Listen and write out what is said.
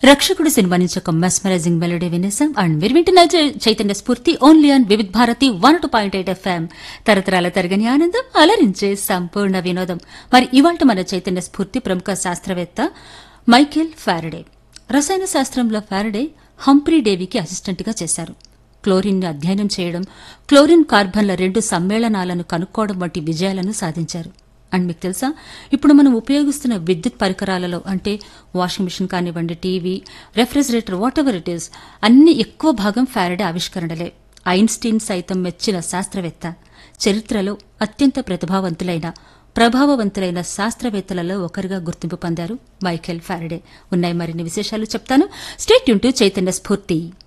రక్షకుడు సినిమా నుంచి ఒక మెస్మరైజింగ్ మెలోడీ వినేసాం అండ్ మీరు వింటున్న చై- Chaitanya Spoorthi only on Vividh Bharati one two point eight FM తరతరాల తరగని ఆనందం అలరించే సంపూర్ణ వినోదం మరి ఇవాళ మన చైతన్య స్ఫూర్తి ప్రముఖ శాస్త్రవేత్త మైకేల్ ఫారడే రసాయన శాస్త్రంలో ఫారడే హంప్రీ డేవికి అసిస్టెంట్గా చేశారు క్లోరిన్ ని అధ్యయనం చేయడం క్లోరిన్ కార్బన్ల రెండు సమ్మేళనాలను కనుక్కోవడం వంటి విజయాలను సాధించారు అండ్ మీకు తెలుసా ఇప్పుడు మనం ఉపయోగిస్తున్న విద్యుత్ పరికరాలలో అంటే వాషింగ్ మిషన్ కానివ్వండి TV refrigerator whatever it is అన్ని ఎక్కువ భాగం ఫారడే ఆవిష్కరణలే ఐన్స్టీన్ సైతం మెచ్చిన శాస్త్రవేత్త చరిత్రలో అత్యంత ప్రతిభావంతులైన ప్రభావవంతులైన శాస్త్రవేత్తలలో ఒకరిగా గుర్తింపు పొందారు మైఖేల్ ఫారడే ఉన్నాయి మరిన్ని విశేషాలు చెప్తాను స్టేట్ యూన్ టు చైతన్య స్ఫూర్తి